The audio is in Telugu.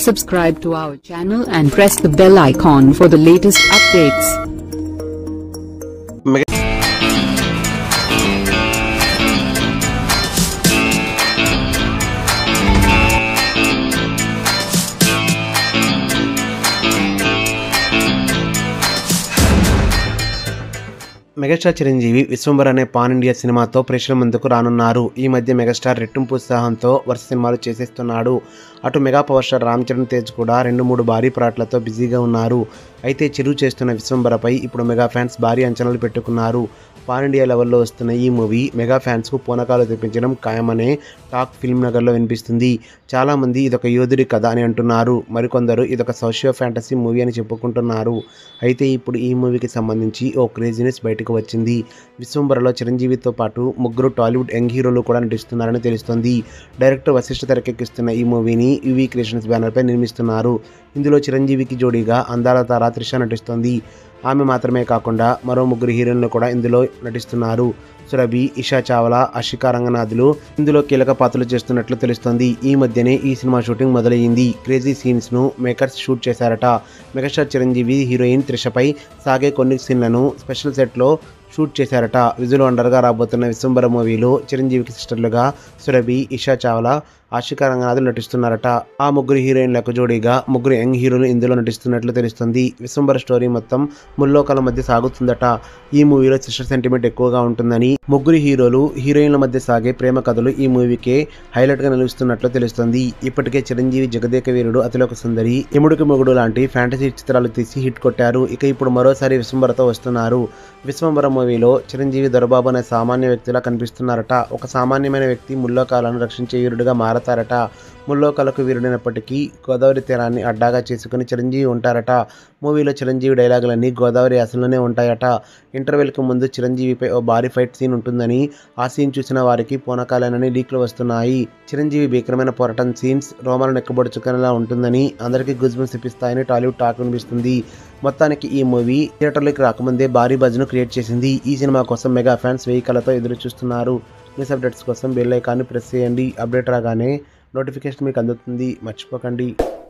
Subscribe to our channel and press the bell icon for the latest updates. Megastar Chiranjeevi Vishwambhara అనే పాన్ ఇండియా సినిమాతో ప్రేక్షకుల ముందుకు రానున్నారు ఈ మధ్య మెగాస్టార్ రెట్టింపు ఉత్సాహంతో వరుస సినిమాలు చేసేస్తున్నాడు అటు mega power star Ram Charan Tej కూడా రెండు మూడు భారీ ప్రాట్లతో బిజీగా ఉన్నారు అయితే చిరు చేస్తున్న విశ్వంబరపై ఇప్పుడు మెగా ఫ్యాన్స్ భారీ అంచనాలు పెట్టుకున్నారు పాన్ ఇండియా లెవెల్లో వస్తున్న ఈ మూవీ మెగా ఫ్యాన్స్కు పూనకాలు తెప్పించడం ఖాయమనే టాక్ ఫిల్మ్ నగర్లో వినిపిస్తుంది చాలామంది ఇదొక యోధుడి కథ అని అంటున్నారు మరికొందరు ఇదొక సోషియో ఫ్యాంటసీ మూవీ అని చెప్పుకుంటున్నారు అయితే ఇప్పుడు ఈ మూవీకి సంబంధించి ఓ క్రేజీనెస్ బయటకు వచ్చింది విశ్వంబరలో చిరంజీవితో పాటు ముగ్గురు టాలీవుడ్ యంగ్ హీరోలు కూడా నటిస్తున్నారని తెలుస్తోంది డైరెక్టర్ వశిష్ఠ తెరకెక్కిస్తున్న ఈ మూవీని యువీ క్రియేషన్స్ బ్యానర్పై నిర్మిస్తున్నారు ఇందులో చిరంజీవికి జోడీగా అందాల తార త్రిష నటిస్తోంది ఆమె మాత్రమే కాకుండా మరో ముగ్గురు హీరోయిన్లు కూడా ఇందులో నటిస్తున్నారు సురభి ఇషా చావ్లా అషికా రంగనాథులు ఇందులో కీలక పాత్రలు చేస్తున్నట్లు తెలుస్తోంది ఈ మధ్యనే ఈ సినిమా షూటింగ్ మొదలయ్యింది క్రేజీ సీన్స్ ను మేకర్స్ షూట్ చేశారట మెగాస్టార్ చిరంజీవి హీరోయిన్ త్రిషపై సాగే కొన్ని సీన్లను స్పెషల్ సెట్లో షూట్ చేశారట విజువల్ వండర్గా రాబోతున్న విశ్వంబర మూవీలో చిరంజీవికి సిస్టర్లుగా సురభి ఇషా చావ్లా ఆశికా రంగనాథులు నటిస్తున్నారట ఆ ముగ్గురు హీరోయిన్లకు జోడీగా ముగ్గురు యంగ్ హీరోలు ఇందులో నటిస్తున్నట్లు తెలుస్తుంది విశ్వంబర స్టోరీ మొత్తం ముల్లోకాల మధ్య సాగుతుందట ఈ మూవీలో సిస్టర్ సెంటిమెంట్ ఎక్కువగా ఉంటుందని ముగ్గురు హీరోలు హీరోయిన్ల మధ్య సాగే ప్రేమ కథలు ఈ మూవీకే హైలైట్ గా నిలుస్తున్నట్లు తెలుస్తుంది ఇప్పటికే చిరంజీవి జగదేక వీరుడు అతిలోక సుందరి ఎముడికి మొగుడు లాంటి ఫ్యాంటసీ చిత్రాలు తీసి హిట్ కొట్టారు ఇక ఇప్పుడు మరోసారి విశ్వంబరతో వస్తున్నారు విశ్వంబర మూవీలో చిరంజీవి దొరబాబు అనే సామాన్య వ్యక్తిలా కనిపిస్తున్నారట ఒక సామాన్యమైన వ్యక్తి ముల్లోకాలను రక్షించే వీరుడిగా మారతారట ముల్లోకాలకు వీరుడైనప్పటికీ గోదావరి తీరాన్ని అడ్డాగా చేసుకుని చిరంజీవి ఉంటారట మూవీలో చిరంజీవి డైలాగులన్నీ గోదావరి యాసలోనే ఉంటాయట ఇంటర్వెల్కి ముందు చిరంజీవిపై ఓ భారీ ఫైట్ సీన్ ఉంటుందని ఆ సీన్ చూసిన వారికి పూనకాలేనని లీక్లు వస్తున్నాయి చిరంజీవి భీకరమైన పోరాటం సీన్స్ రోమాలను ఎక్కబడుచుకునేలా ఉంటుందని అందరికీ గుజ్బన్స్ ఇప్పిస్తాయని టాలీవుడ్ టాక్ వినిపిస్తుంది మొత్తానికి ఈ మూవీ థియేటర్లోకి రాకముందే భారీ బజ్ను క్రియేట్ చేసింది ఈ సినిమా కోసం మెగా ఫ్యాన్స్ వెయ్యి కళ్ళతో ఎదురు చూస్తున్నారు న్యూస్ అప్డేట్స్ కోసం బెల్ ఐకాన్ని ప్రెస్ చేయండి అప్డేట్ రాగానే నోటిఫికేషన్ మీకు అందుతుంది మర్చిపోకండి